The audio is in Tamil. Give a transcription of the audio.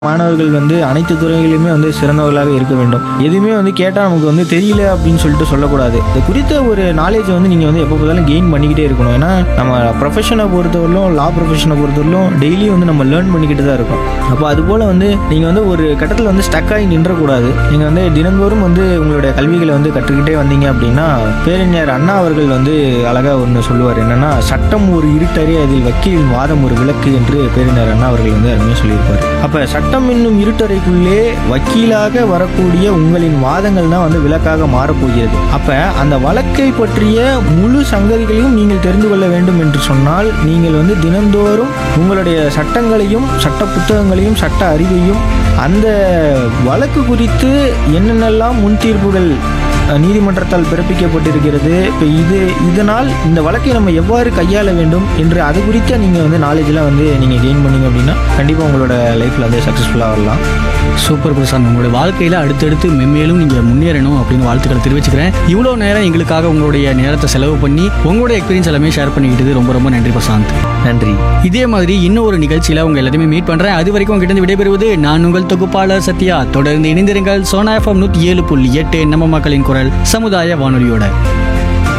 மாணவர்கள் வந்து அனைத்து துறைகளிலுமே வந்து சிறந்தவர்களாக இருக்க வேண்டும் எதுவுமே வந்து கேட்டால் நமக்கு வந்து தெரியல அப்படின்னு சொல்லிட்டு சொல்லக்கூடாது இது குறித்த ஒரு நாலேஜை வந்து நீங்கள் வந்து எப்போ பார்த்தாலும் கெயின் பண்ணிக்கிட்டே இருக்கணும் ஏன்னா நம்ம ப்ரொஃபஷனை பொறுத்தவரையிலும் லா ப்ரொஃபஷனை பொறுத்தவரையிலும் டெய்லி வந்து நம்ம லேர்ன் பண்ணிக்கிட்டு தான் இருக்கோம் அப்போ அதுபோல் வந்து நீங்கள் வந்து ஒரு கட்டத்தில் வந்து ஸ்டக் ஆகி நின்றக்கூடாது நீங்கள் வந்து தினந்தோறும் வந்து உங்களுடைய கல்விகளை வந்து கற்றுக்கிட்டே வந்தீங்க அப்படின்னா பேரறிஞர் அண்ணா அவர்கள் வந்து அழகாக ஒன்று சொல்லுவார் என்னன்னா சட்டம் ஒரு இருட்டறே அதில் வக்கீலின் வாதம் ஒரு விளக்கு என்று பேரறிஞர் அண்ணா அவர்கள் வந்து அருமையாக சொல்லியிருப்பார் அப்போ சட்டம் என்னும் இருட்டறைக்குள்ளே வக்கீலாக வரக்கூடிய உங்களின் வாதங்கள் தான் வந்து விளக்காக மாறப்போகிறது அப்போ அந்த வழக்கை பற்றிய முழு சங்கதிகளையும் நீங்கள் தெரிந்து கொள்ள வேண்டும் என்று சொன்னால் நீங்கள் வந்து தினந்தோறும் உங்களுடைய சட்டங்களையும் சட்ட புத்தகங்களையும் சட்ட அறிவையும் அந்த வழக்கு குறித்து என்னென்னலாம் முன் தீர்ப்புகள் அஹ், நீதிமன்றத்தால் பிறப்பிக்கப்பட்டிருக்கிறது இப்போ இது இதனால் இந்த வழக்கை நம்ம எவ்வாறு கையாள வேண்டும் என்று அது குறித்த நீங்கள் வந்து நாலேஜெலாம் வந்து நீங்கள் கெயின் பண்ணீங்க அப்படின்னா கண்டிப்பாக உங்களோட லைஃப்பில் வந்து சக்ஸஸ்ஃபுல்லாக வரலாம் சூப்பர் பிரசாந்த் உங்களுடைய வாழ்க்கையில் அடுத்தடுத்து மென்மேலும் நீங்கள் முன்னேறணும் அப்படின்னு வாழ்த்துக்களை தெரிவிச்சுக்கிறேன் இவ்வளோ நேரம் எங்களுக்காக உங்களுடைய நேரத்தை செலவு பண்ணி உங்களுடைய எக்ஸ்பீரியன்ஸ் எல்லாமே ஷேர் பண்ணிக்கிட்டது ரொம்ப ரொம்ப நன்றி பிரசாந்த் நன்றி இதே மாதிரி இன்னும் ஒரு நிகழ்ச்சியில் உங்க எல்லாத்தையுமே மீட் பண்ணுறேன் அது வரைக்கும் உங்ககிட்ட விடைபெறுவது நான் உங்கள் தொகுப்பாளர் சத்யா தொடர்ந்து இணைந்திருங்கள் சோனா எஃப்எம் நூற்றி ஏழு புள்ளி எட்டு நம்ம மக்களின் குரல் சமுதாய வானொலியோட